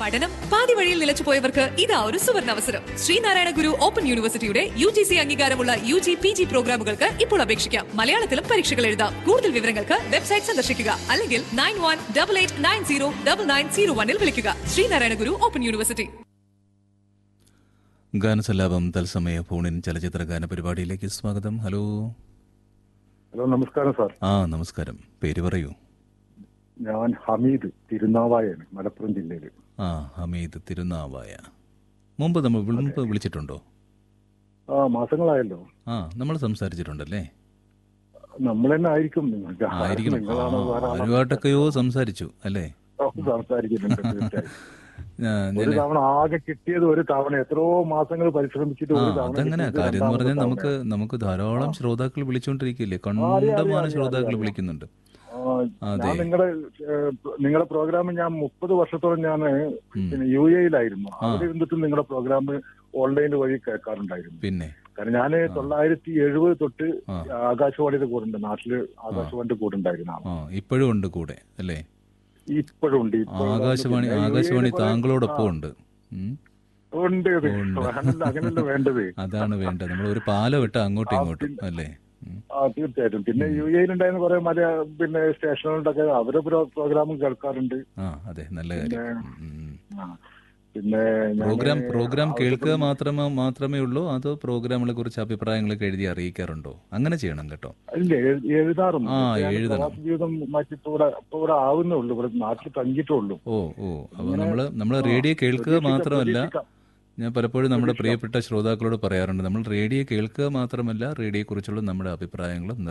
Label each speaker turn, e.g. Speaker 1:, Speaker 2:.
Speaker 1: പഠനം പാതി വഴിയിൽ നിലച്ചുപോയവർക്ക് ഇതാ ഒരു സുവർണ അവസരം ശ്രീനാരായണ ഗുരു ഓപ്പൺ യൂണിവേഴ്സിറ്റിയുടെ യു ജി സി അംഗീകാരമുള്ള യു ജി പി ജി പ്രോഗ്രാമുകൾക്ക് ഇപ്പോൾ അപേക്ഷിക്കാം മലയാളത്തിലും പരീക്ഷകൾ എഴുതാം കൂടുതൽ വിവരങ്ങൾക്ക് വെബ്സൈറ്റ് സന്ദർശിക്കുക അല്ലെങ്കിൽ nine one double eight nine zero double nine zero വണ്ണിൽ വിളിക്കുക ശ്രീനാരായണ ഗുരു ഓപ്പൺ യൂണിവേഴ്സിറ്റി
Speaker 2: ഗാനസല്ലാപം തത്സമയ ഫോണിൻ ചലച്ചിത്ര ഗാന പരിപാടിയിലേക്ക് സ്വാഗതം ഹലോ
Speaker 3: ഹലോ നമസ്കാരം സാർ
Speaker 2: ആ നമസ്കാരം പേര് പറയൂ
Speaker 3: ഞാൻ ഹമീദ് തിരുനാവായാണ് മലപ്പുറം ജില്ലയിൽ
Speaker 2: ആ ഹമീദ് തിരുനാവായ മുമ്പ് നമ്മൾ മുമ്പ് വിളിച്ചിട്ടുണ്ടോ
Speaker 3: ആ മാസങ്ങളായല്ലോ
Speaker 2: ആ നമ്മൾ സംസാരിച്ചിട്ടുണ്ടല്ലേ
Speaker 3: നമ്മൾ തന്നെ ആയിരിക്കും നിങ്ങൾക്ക്
Speaker 2: ആയിരിക്കണം
Speaker 3: നിങ്ങളാണോ വേറെ ആളാണോ?
Speaker 2: ആരുമായിട്ടൊക്കെയോ സംസാരിച്ചു അല്ലേ
Speaker 3: ഓ, സംസാരിക്കുന്നുണ്ട് തീർച്ചയായും.
Speaker 2: ആ,
Speaker 3: ഒരു
Speaker 2: ഞാൻ
Speaker 3: തവണ ആകെ കിട്ടിയത് ഒരു തവണ എത്രയോ മാസങ്ങൾ പരിശ്രമിച്ചിട്ട്
Speaker 2: ആ
Speaker 3: ഒരു തവണ
Speaker 2: അതങ്ങനെ
Speaker 3: കിട്ടിയത്
Speaker 2: കാര്യം എന്ന് പറഞ്ഞാൽ
Speaker 3: രണ്ടാമത്തെ
Speaker 2: നമുക്ക് നമുക്ക് ധാരാളം ശ്രോതാക്കൾ വിളിച്ചുകൊണ്ടിരിക്കില്ലേ കണ്ടമാന
Speaker 3: അറിയാം,
Speaker 2: ശ്രോതാക്കൾ
Speaker 3: അറിയാം.
Speaker 2: വിളിക്കുന്നുണ്ട്
Speaker 3: ആ,
Speaker 2: അതെ.
Speaker 3: ഞാൻ നിങ്ങളുടെ ഏഹ്, നിങ്ങളുടെ പ്രോഗ്രാം ഞാൻ മുപ്പത് വർഷത്തോളം ഞാൻ
Speaker 2: ഉം.
Speaker 3: പിന്നെ യു എയിലായിരുന്നു അവിടെ ഇരുന്നിട്ട് നിങ്ങളുടെ പ്രോഗ്രാം ഓൺലൈൻ വഴി കേൾക്കാറുണ്ടായിരുന്നു
Speaker 2: പിന്നെ
Speaker 3: കാരണം ഞാൻ തൊള്ളായിരത്തി എഴുപത് തൊട്ട്
Speaker 2: ആ.
Speaker 3: ആകാശവാണിയുടെ കൂടെ ഉണ്ട് നാട്ടില് ആകാശവാണിയുടെ കൂടെ ഉണ്ടായിരുന്ന ആളാണ്
Speaker 2: ആ ഇപ്പോഴും ഉണ്ട് കൂടെ അല്ലേ
Speaker 3: ഇപ്പോഴും ഉണ്ട് ഇപ്പോഴും ഉണ്ട്.
Speaker 2: ആകാശവാണി
Speaker 3: പിന്നെ യു
Speaker 2: ആകാശവാണി
Speaker 3: എയിൽ കുറെ-
Speaker 2: താങ്കളോടൊപ്പം ഉണ്ട് ഉം.
Speaker 3: ആ, ഉണ്ട് ഇത്. വേണ്ടല്ലോ, അങ്ങനെയല്ല വേണ്ടത്
Speaker 2: അതാണ് വേണ്ടത് നമ്മൾ ഒരു പാലം ഇട്ട് അങ്ങോട്ടും ഇങ്ങോട്ടും അല്ലേ ഉം.
Speaker 3: ആ തീർച്ചയായിട്ടും പിന്നെ യു എയിലുണ്ടായിരുന്ന കുറെ മല പിന്നെ സ്റ്റേഷനുകളുടെയൊക്കെ അവരെ പ്രോ- പ്രോഗ്രാമും കേൾക്കാറുണ്ട്
Speaker 2: ആ അതെ നല്ല കാര്യം ഉം, ഉം.
Speaker 3: ആ. പിന്നെ ഞാന്
Speaker 2: പ്രോഗ്രാം പ്രോഗ്രാം
Speaker 3: ആവശ്യപ്പെടുന്ന-
Speaker 2: കേൾക്കുക മാത്രമേ മാത്രമേ ഉള്ളൂ അതോ പ്രോഗ്രാമുകളെ കുറിച്ച് അഭിപ്രായങ്ങളൊക്കെ എഴുതി അറിയിക്കാറുണ്ടോ അങ്ങനെ ചെയ്യണം കേട്ടോ
Speaker 3: ഇല്ല എഴു- എഴുതാറുണ്ട്
Speaker 2: ആ,
Speaker 3: പക്ഷേ ഞാൻ
Speaker 2: എഴുതണം.
Speaker 3: പ്രവാസ ജീവിതം മാറ്റി ഇപ്പൊ ഇവിടെ ഇപ്പൊ ഇവിടെ ആവുന്നേ ഉള്ളൂ ഇവിടെ നാട്ടിൽ തങ്ങിയിട്ടുള്ളൂ
Speaker 2: ഓ ഓ അപ്പോൾ നമ്മൾ നമ്മൾ റേഡിയോ കേൾക്കുക
Speaker 3: പ്രതീക്ഷിക്കാം,
Speaker 2: മാത്രമല്ല
Speaker 3: പ്രതീക്ഷിക്കാം.
Speaker 2: ഞാൻ പലപ്പോഴും നമ്മുടെ പ്രിയപ്പെട്ട ശ്രോതാക്കളോട് പറയാറുണ്ട് നമ്മൾ റേഡിയോ കേൾക്കുക മാത്രമല്ല റേഡിയോയെക്കുറിച്ചുള്ള നമ്മുടെ അഭിപ്രായങ്ങളും